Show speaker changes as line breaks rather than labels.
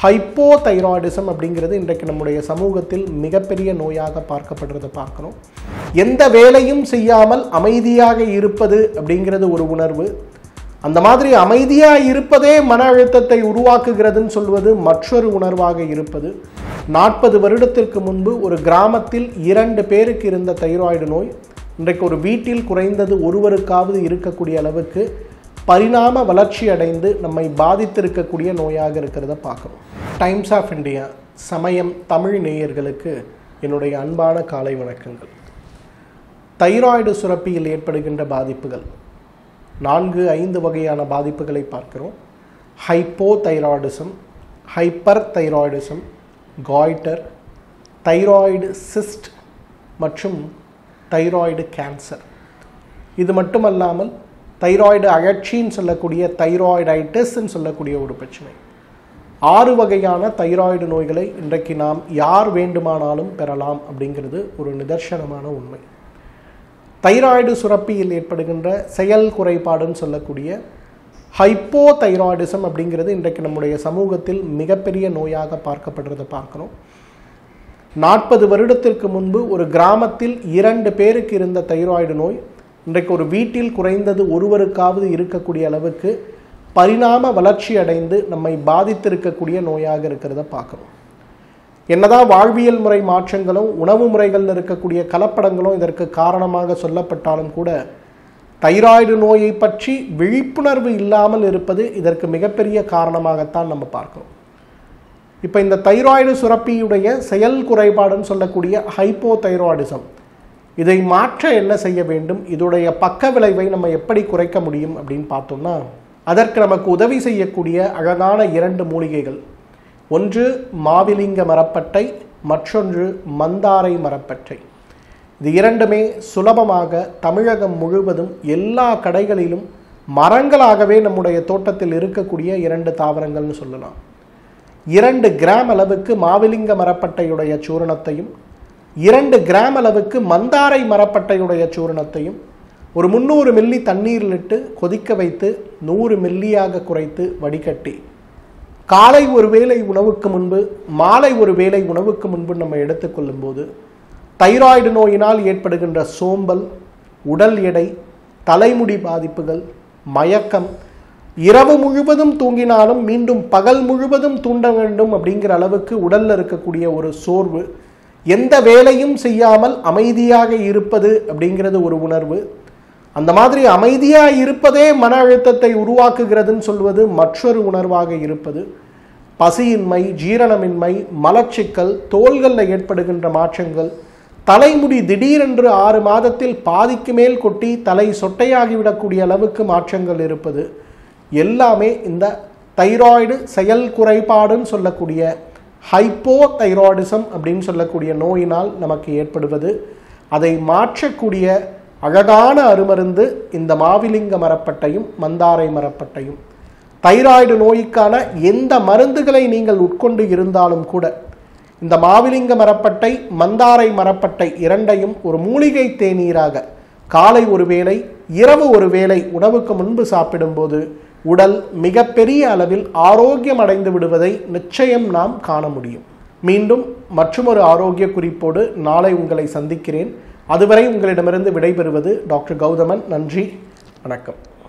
hypo thyroidism அப்படிங்கிறது இன்றைக்கு நம்முடைய சமூகத்தில் மிகப்பெரிய நோயாக பார்க்கப்படுறதை பார்க்கணும் எந்த வேலையும் செய்யாமல் அமைதியாக இருப்பது அப்படிங்கிறது ஒரு உணர்வு அந்த மாதிரி அமைதியாக இருப்பதே மன அழுத்தத்தை உருவாக்குகிறதுன்னு சொல்வது மற்றொரு உணர்வாக இருப்பது நாற்பது வருடத்திற்கு முன்பு ஒரு கிராமத்தில் இரண்டு பேருக்கு இருந்த தைராய்டு நோய் இன்றைக்கு ஒரு வீட்டில் குறைந்தது ஒருவருக்காவது இருக்கக்கூடிய அளவுக்கு பரிணாம வளர்ச்சி அடைந்து நம்மை பாதித்திருக்கக்கூடிய நோயாக இருக்கிறத பார்க்குறோம் டைம்ஸ் ஆஃப் இந்தியா சமயம் தமிழ் நேயர்களுக்கு என்னுடைய அன்பான காலை வணக்கங்கள் தைராய்டு சுரப்பியில் ஏற்படுகின்ற பாதிப்புகள் நான்கு ஐந்து வகையான பாதிப்புகளை பார்க்கிறோம் hypothyroidism hyperthyroidism goitre thyroid cyst மற்றும் தைராய்டு கேன்சர் இது மட்டுமல்லாமல் தைராய்டு அழற்சின்னு சொல்லக்கூடிய தைராய்டைட்டிஸ்ன்னு சொல்லக்கூடிய ஒரு பிரச்சனை ஆறு வகையான தைராய்டு நோய்களை இன்றைக்கு நாம் யார் வேண்டுமானாலும் பெறலாம் அப்படிங்கிறது ஒரு நிதர்சனமான உண்மை தைராய்டு சுரப்பியில் ஏற்படுகின்ற செயல் குறைபாடுன்னு சொல்லக்கூடிய ஹைப்போ தைராய்டிசம் அப்படிங்கிறது இன்றைக்கு நம்முடைய சமூகத்தில் மிகப்பெரிய நோயாக பார்க்கப்படுறதை பார்க்கிறோம் நாற்பது வருடத்திற்கு முன்பு ஒரு கிராமத்தில் இரண்டு பேருக்கு இருந்த தைராய்டு நோய் இன்றைக்கு ஒரு வீட்டில் குறைந்தது ஒருவருக்காவது இருக்கக்கூடிய அளவுக்கு பரிணாம வளர்ச்சி அடைந்து நம்மை பாதித்திருக்கக்கூடிய நோயாக இருக்கிறத பார்க்குறோம் என்னதான் வாழ்வியல் முறை மாற்றங்களும் உணவு முறைகளில் இருக்கக்கூடிய கலப்படங்களும் இதற்கு காரணமாக சொல்லப்பட்டாலும் கூட தைராய்டு நோயை பற்றி விழிப்புணர்வு இல்லாமல் இருப்பது இதற்கு மிகப்பெரிய காரணமாகத்தான் நம்ம பார்க்கிறோம் இப்போ இந்த தைராய்டு சுரப்பியுடைய செயல் குறைபாடுன்னு சொல்லக்கூடிய ஹைப்போ தைராய்டிசம் இதை மாற்ற என்ன செய்ய வேண்டும் இதோடைய பக்க விளைவை நம்ம எப்படி குறைக்க முடியும் அப்படின்னு பார்த்தோம்னா அதற்கு நமக்கு உதவி செய்யக்கூடிய அழகான இரண்டு மூலிகைகள் ஒன்று மாவிலிங்க மரப்பட்டை மற்றொன்று மந்தாரை மரப்பட்டை இது இரண்டுமே சுலபமாக தமிழகம் முழுவதும் எல்லா கடைகளிலும் மரங்களாகவே நம்முடைய தோட்டத்தில் இருக்கக்கூடிய இரண்டு தாவரங்கள்னு சொல்லலாம் இரண்டு கிராம் அளவுக்கு மாவிலிங்க மரப்பட்டையுடைய சூரணத்தையும் இரண்டு கிராம் அளவுக்கு மந்தாரை மரப்பட்டையுடைய சூரணத்தையும் ஒரு முந்நூறு மில்லி தண்ணீரில் இட்டு கொதிக்க வைத்து நூறு மில்லியாக குறைத்து வடிகட்டி காலை ஒரு வேளை உணவுக்கு முன்பு மாலை ஒரு வேளை உணவுக்கு முன்பு நம்ம எடுத்துக்கொள்ளும் போது தைராய்டு நோயினால் ஏற்படுகின்ற சோம்பல் உடல் எடை தலைமுடி பாதிப்புகள் மயக்கம் இரவு முழுவதும் தூங்கினாலும் மீண்டும் பகல் முழுவதும் தூண்ட வேண்டும் அப்படிங்கிற அளவுக்கு உடல்ல இருக்கக்கூடிய ஒரு சோர்வு எந்த வேலையும் செய்யாமல் அமைதியாக இருப்பது அப்படிங்கிறது ஒரு உணர்வு அந்த மாதிரி அமைதியாக இருப்பதே மன அழுத்தத்தை உருவாக்குகிறதுன்னு சொல்வது மற்றொரு உணர்வாக இருப்பது பசியின்மை ஜீரணமின்மை மலச்சிக்கல் தோள்களில் ஏற்படுகின்ற மாற்றங்கள் தலைமுடி திடீரென்று ஆறு மாதத்தில் பாதிக்கு மேல் கொட்டி தலை சொட்டையாகிவிடக்கூடிய அளவுக்கு மாற்றங்கள் இருப்பது எல்லாமே இந்த தைராய்டு செயல் குறைபாடுன்னு சொல்லக்கூடிய ஹைப்போ தைராய்டிசம் அப்படின்னு சொல்லக்கூடிய நோயினால் நமக்கு ஏற்படுவது அதை மாற்றக்கூடிய அழகான அருமருந்து இந்த மாவிலிங்க மரப்பட்டையும் மந்தாரை மரப்பட்டையும் தைராய்டு நோய்க்கான எந்த மருந்துகளை நீங்கள் உட்கொண்டு இருந்தாலும் கூட இந்த மாவிலிங்க மரப்பட்டை மந்தாரை மரப்பட்டை இரண்டையும் ஒரு மூலிகை தேநீராக காலை ஒரு வேளை இரவு ஒரு வேளை உணவுக்கு முன்பு சாப்பிடும்போது உடல் மிகப்பெரிய அளவில் ஆரோக்கியம் அடைந்து விடுவதை நிச்சயம் நாம் காண முடியும் மீண்டும் மற்றொரு ஆரோக்கிய குறிப்போடு நாளை உங்களை சந்திக்கிறேன் அதுவரை உங்களிடமிருந்து விடைபெறுவது டாக்டர் கௌதமன் நன்றி வணக்கம்